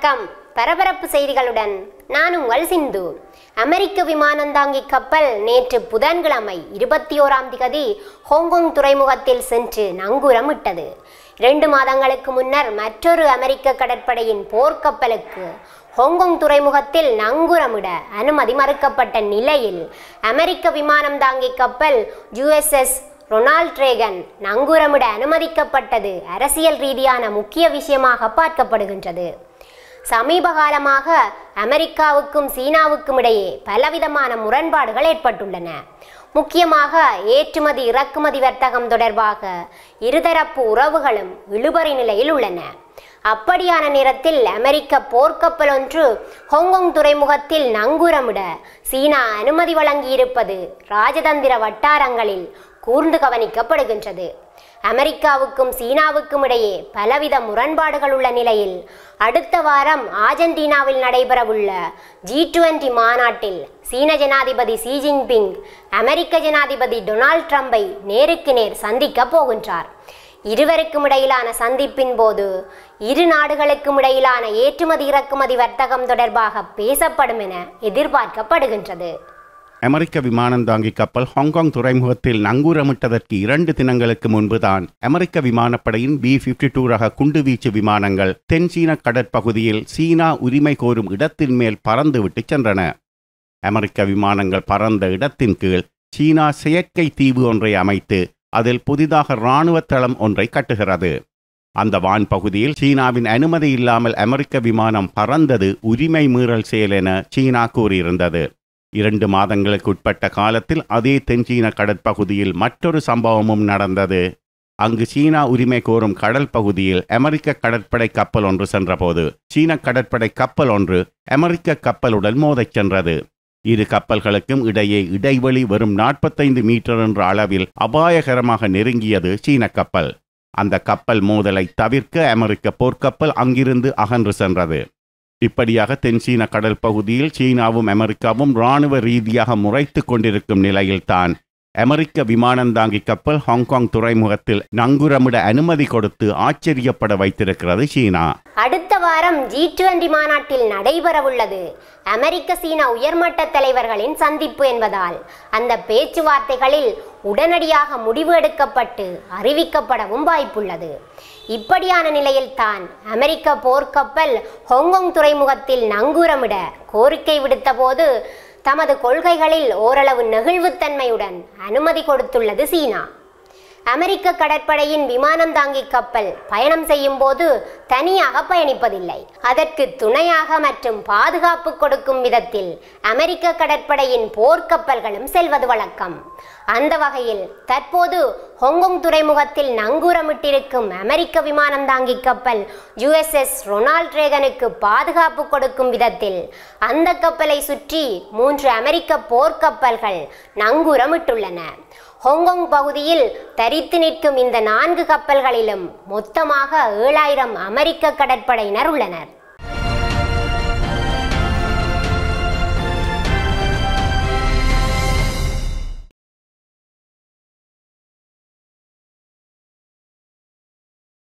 வணக்கம் பரபரப்பு செய்திகளுடன் நான் உங்கள் சிந்து அமெரிக்க விமானந்தாங்கி கப்பல் நேற்று புதன்கிழமை இருபத்தி ஓராம் திகதி ஹாங்காங் துறைமுகத்தில் சென்று நங்கூரமிட்டது இரண்டு மாதங்களுக்கு முன்னர் மற்றொரு அமெரிக்க கடற்படையின் போர்க்கப்பலுக்கு ஹாங்காங் துறைமுகத்தில் நங்கூரமிட அனுமதி மறுக்கப்பட்ட நிலையில் அமெரிக்க விமானம் தாங்கி கப்பல் யுஎஸ்எஸ் ரொனால்ட் ரேகன் நங்கூரமிட அனுமதிக்கப்பட்டது அரசியல் ரீதியான முக்கிய விஷயமாக பார்க்கப்படுகின்றது சமீப காலமாக அமெரிக்காவுக்கும் சீனாவுக்கும் இடையே பலவிதமான முரண்பாடுகள் ஏற்பட்டுள்ளன முக்கியமாக ஏற்றுமதி இறக்குமதி வர்த்தகம் தொடர்பாக இருதரப்பு உறவுகளும் இழுபறி நிலையில் உள்ளன அப்படியான நேரத்தில் அமெரிக்க போர்க்கப்பல் ஒன்று ஹாங்காங் துறைமுகத்தில் நங்கூரமிட சீனா அனுமதி வழங்கியிருப்பது ராஜதந்திர வட்டாரங்களில் கூர்ந்து கவனிக்கப்படுகின்றது அமெரிக்காவுக்கும் சீனாவுக்கும் இடையே பலவித முரண்பாடுகள் உள்ள நிலையில் அடுத்த வாரம் ஆர்ஜென்டினாவில் நடைபெறவுள்ள ஜி டுவெண்டி மாநாட்டில் சீன ஜனாதிபதி ஷி ஜின்பிங் அமெரிக்க ஜனாதிபதி டொனால்ட் ட்ரம்பை நேருக்கு நேர் சந்திக்கப் போகின்றார் இருவருக்கும் இடையிலான சந்திப்பின் போது இரு நாடுகளுக்கும் இடையிலான ஏற்றுமதி இறக்குமதி வர்த்தகம் தொடர்பாக பேசப்படும் என எதிர்பார்க்கப்படுகின்றது அமெரிக்க விமானந்தாங்கி கப்பல் ஹாங்காங் துறைமுகத்தில் நங்கூரமிட்டதற்கு இரண்டு தினங்களுக்கு முன்புதான் அமெரிக்க விமானப்படையின் பி பிப்டி டூ ரக குண்டுவீச்சு விமானங்கள் தென் சீன கடற்பகுதியில் சீனா உரிமை கோரும் இடத்தின் மேல் பறந்துவிட்டு சென்றன அமெரிக்க விமானங்கள் பறந்த இடத்தின் கீழ் சீனா செயற்கை தீவு ஒன்றை அமைத்து அதில் புதிதாக இராணுவ தளம் ஒன்றை கட்டுகிறது அந்த வான் பகுதியில் சீனாவின் அனுமதி இல்லாமல் அமெரிக்க விமானம் பறந்தது உரிமை மீறல் செயல் என சீனா கூறியிருந்தது இரண்டு மாதங்களுக்கு உட்பட்ட காலத்தில் அதே தென்சீன கடற்பகுதியில் மற்றொரு சம்பவமும் நடந்தது அங்கு சீனா உரிமை கோரும் கடல் பகுதியில் அமெரிக்க கடற்படை கப்பல் ஒன்று சென்றபோது சீன கடற்படை கப்பல் ஒன்று அமெரிக்க கப்பலுடன் மோதச் சென்றது இரு கப்பல்களுக்கும் இடையே இடைவெளி வெறும் நாற்பத்தைந்து மீட்டர் என்ற அளவில் அபாயகரமாக நெருங்கியது சீன கப்பல் அந்த கப்பல் மோதலை தவிர்க்க அமெரிக்க போர்க்கப்பல் அங்கிருந்து அகன்று சென்றது இப்படியாக தென்சீன கடல் பகுதியில் சீனாவும் அமெரிக்காவும் இராணுவ ரீதியாக முறைத்து கொண்டிருக்கும் நிலையில்தான் அமெரிக்க விமானந்தாங்கி கப்பல் ஹாங்காங் துறைமுகத்தில் நங்குரமிட அனுமதி கொடுத்து ஆச்சரியப்பட வைத்திருக்கிறது சீனா அடுத்த வாரம் ஜி டுவெண்டி மாநாட்டில் நடைபெறவுள்ளது அமெரிக்க சீன உயர்மட்ட தலைவர்களின் சந்திப்பு என்பதால் அந்த பேச்சுவார்த்தைகளில் உடனடியாக முடிவு எடுக்கப்பட்டு அறிவிக்கப்படவும் வாய்ப்புள்ளது இப்படியான நிலையில்தான் அமெரிக்க போர்க்கப்பல் ஹாங்காங் துறைமுகத்தில் நங்கூரமிட கோரிக்கை விடுத்தபோது தமது கொள்கைகளில் ஓரளவு நெகிழ்வுத்தன்மையுடன் அனுமதி கொடுத்துள்ளது சீனா அமெரிக்க கடற்படையின் விமானம் தாங்கி கப்பல் பயணம் செய்யும் போது தனியாக பயணிப்பதில்லை அதற்கு துணையாக மற்றும் பாதுகாப்பு கொடுக்கும் விதத்தில் அமெரிக்க கடற்படையின் போர்க்கப்பல்களும் செல்வது வழக்கம் அந்த வகையில் தற்போது ஹாங்காங் துறைமுகத்தில் நங்கூரமிட்டிருக்கும் அமெரிக்க விமானம் தாங்கி கப்பல் யுஎஸ்எஸ் ரொனால்ட் ரேகனுக்கு பாதுகாப்பு கொடுக்கும் விதத்தில் அந்த கப்பலை சுற்றி மூன்று அமெரிக்க போர்க்கப்பல்கள் நங்கூரமிட்டுள்ளன ஹாங்காங் பகுதியில் தரித்து நிற்கும் இந்த நான்கு கப்பல்களிலும் மொத்தமாக ஏழாயிரம் அமெரிக்க கடற்படையினர் உள்ளனர்